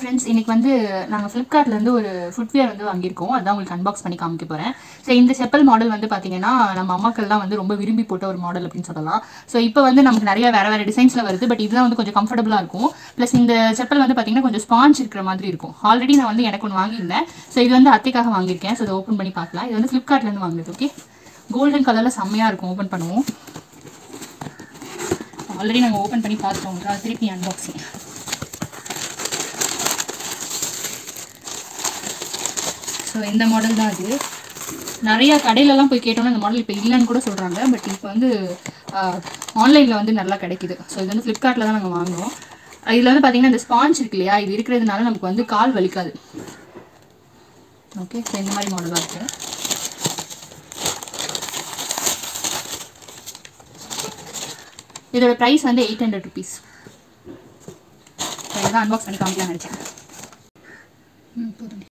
friends இன்னைக்கு வந்து நாங்கள் ஃப்ளிப்கார்ட்லேருந்து ஒரு ஃபுட்வேர் வந்து வாங்கியிருக்கோம் அதான் உங்களுக்கு அன்பாக்ஸ் பண்ணி காமிக்க போகிறேன் ஸோ இந்த செப்பல் மாடல் வந்து பார்த்தீங்கன்னா நம்ம அம்மாக்கள்லாம் வந்து ரொம்ப விரும்பி போட்ட ஒரு மாடல் அப்படின்னு சொல்லலாம் ஸோ இப்போ வந்து நமக்கு நிறைய வேறு வேறு டிசைன்ஸில் வருது பட் இதுதான் வந்து கொஞ்சம் கம்ஃபர்டபுளாக இருக்கும் ப்ளஸ் இந்த செப்பல் வந்து பார்த்தீங்கன்னா கொஞ்சம் ஸ்பாஞ்ச் இருக்கிற மாதிரி இருக்கும் ஆல்ரெடி நான் வந்து எனக்கு ஒன்று வாங்கியிருந்தேன் ஸோ இது வந்து அத்தைக்காக வாங்கியிருக்கேன் ஸோ இதை ஓப்பன் பண்ணி பார்க்கலாம் இது வந்து ஃப்ளிப்கார்ட்லேருந்து வாங்குது ஓகே கோல்டன் கலரில் செம்மையாக இருக்கும் ஓப்பன் பண்ணுவோம் ஆல்ரெடி நாங்கள் ஓப்பன் பண்ணி பார்த்தோம் அது திருப்பி அன்பாக்சிங் ஸோ இந்த மாடல் தான் இது நிறைய கடையிலலாம் போய் கேட்டோம்னா இந்த மாடல் இப்போ இல்லைன்னு கூட சொல்கிறாங்க பட் இப்போ வந்து ஆன்லைனில் வந்து நல்லா கிடைக்குது ஸோ இது வந்து ஃப்ளிப்கார்ட்டில் தான் நாங்கள் வாங்குவோம் இதில் வந்து பார்த்தீங்கன்னா இந்த ஸ்பாஞ்ச் இருக்கு இல்லையா இது இருக்கிறதுனால நமக்கு வந்து கால் வலிக்காது ஓகே ஸோ இந்த மாதிரி மாடலாக இருக்குது இதோட ப்ரைஸ் வந்து எயிட் ஹண்ட்ரட் ருபீஸ் இதை தான் அன்பாக்ஸ் பண்ணி காமிக்கலாம் நினச்சேன் ம் போதும்